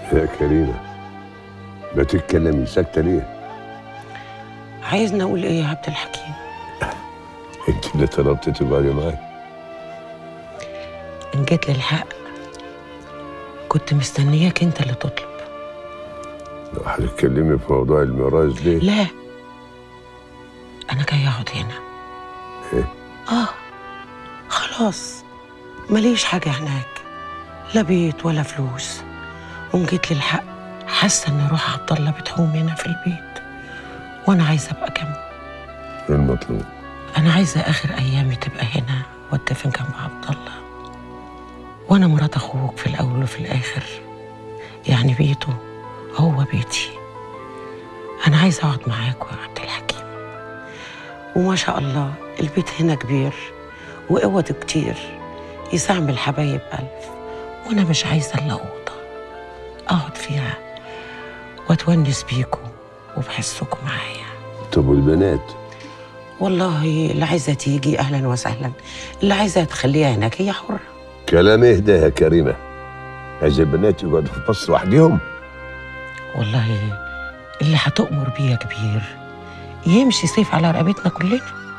يا كريمة ما تتكلمي ساكتة ليه؟ عايزني اقول ايه يا عبد الحكيم انت اللي طلبتي تقعدي معاي ان جيت للحق كنت مستنياك انت اللي تطلب لو هتتكلمي في موضوع الميراث ليه؟ لا انا جاي اقعد هنا ايه؟ اه خلاص ماليش حاجه هناك لا بيت ولا فلوس وان جيت للحق حاسه ان روح عبد الله بتحوم هنا في البيت وانا عايزه ابقى جنبه ايه المطلوب؟ انا عايزه اخر ايامي تبقى هنا واتدفن جنب عبد الله وانا مرات اخوك في الاول وفي الاخر يعني بيته هو بيتي انا عايزه اقعد معاك يا عبد الحكيم وما شاء الله البيت هنا كبير وقوته كتير يسعم الحبايب ألف وأنا مش عايزة إلا أوضة أقعد فيها وأتونس بيكوا وبحسكوا معايا طب والبنات؟ والله اللي عايزة تيجي أهلا وسهلا اللي عايزة تخليها هناك هي حرة كلام اهدى يا كريمة عايز البنات يقعدوا في مصر وحدهم؟ والله اللي هتؤمر بيه يا كبير يمشي سيف على رقبتنا كلنا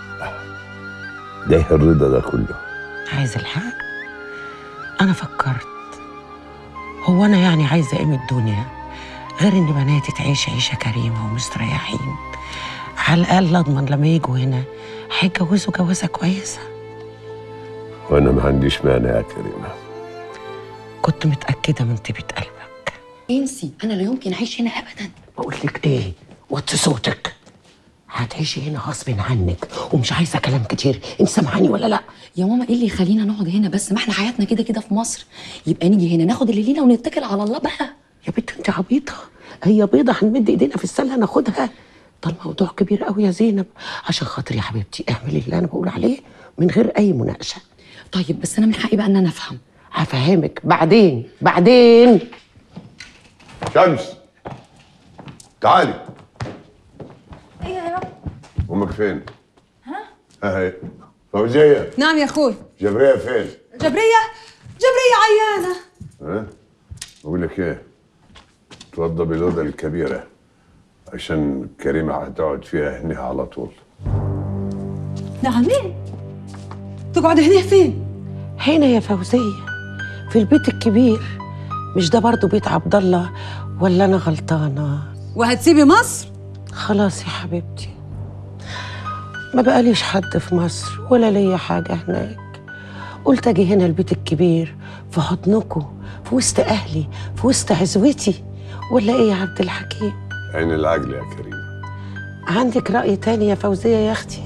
ده إيه الرضا ده كله عايز الحق أنا فكرت هو أنا يعني عايزة إيه من الدنيا غير إن بناتي تعيش عيشة كريمة ومستريحين على الأقل أضمن لما يجوا هنا هيتجوزوا جوازة كويسة وانا ما عنديش مانع يا كريمة كنت متأكدة من طيبة قلبك انسي انا لا يمكن اعيش هنا ابدا بقول لك إيه وطي صوتك هتعيشي هنا غصب عنك ومش عايزة كلام كتير أنت سامعاني ولا لأ يا ماما ايه اللي يخلينا نقعد هنا بس ما احنا حياتنا كده كده في مصر يبقى نيجي هنا ناخد اللي لينا ونتكل على الله بقى يا بنت انت عبيطه هي بيضه هنمد ايدينا في السله ناخدها ده الموضوع كبير قوي يا زينب عشان خاطري يا حبيبتي اعملي اللي انا بقول عليه من غير اي مناقشه طيب بس انا من حقي بقى ان انا افهم هفهمك بعدين بعدين شمس تعالي ايه يا رب امك فين؟ ها؟ ها هي فوزية نعم يا اخوي جبرية فين؟ جبرية جبرية عيانة ها؟ بقول لك ايه؟ توضب الأوضة الكبيرة عشان كريمة هتقعد فيها هنا على طول نعم مين تقعد هنا فين هنا يا فوزيه في البيت الكبير مش ده برضو بيت عبد الله ولا انا غلطانه وهتسيبي مصر خلاص يا حبيبتي ما بقاليش حد في مصر ولا ليا حاجة هناك قلت أجي هنا البيت الكبير في حضنكم في وسط أهلي في وسط عزوتي ولا إيه يا عبد الحكيم عين العقل يا كريمة عندك رأي تاني يا فوزية يا أختي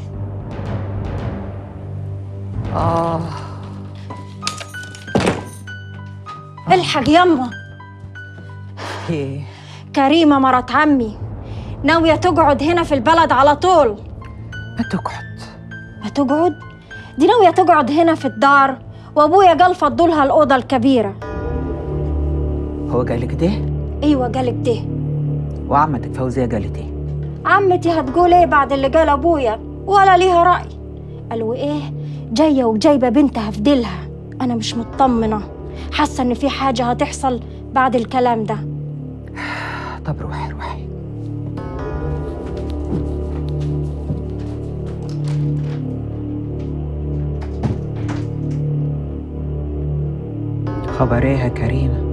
الحق يما إيه كريمة مرات عمي ناوية تقعد هنا في البلد على طول ما تقعد ما تقعد دي ناوية تقعد هنا في الدار وابويا قال فضلها الأوضة الكبيرة هو قالك ده أيوة قالك ده وعمتك فوزية قالت ايه عمتي هتقول ايه بعد اللي قال ابويا ولا ليها رأي قالوا ايه جاية وجايبة بنتها في ديلها أنا مش مطمنة حاسة إن في حاجة هتحصل بعد الكلام ده طب روحي روحي خبر ايه يا كريمة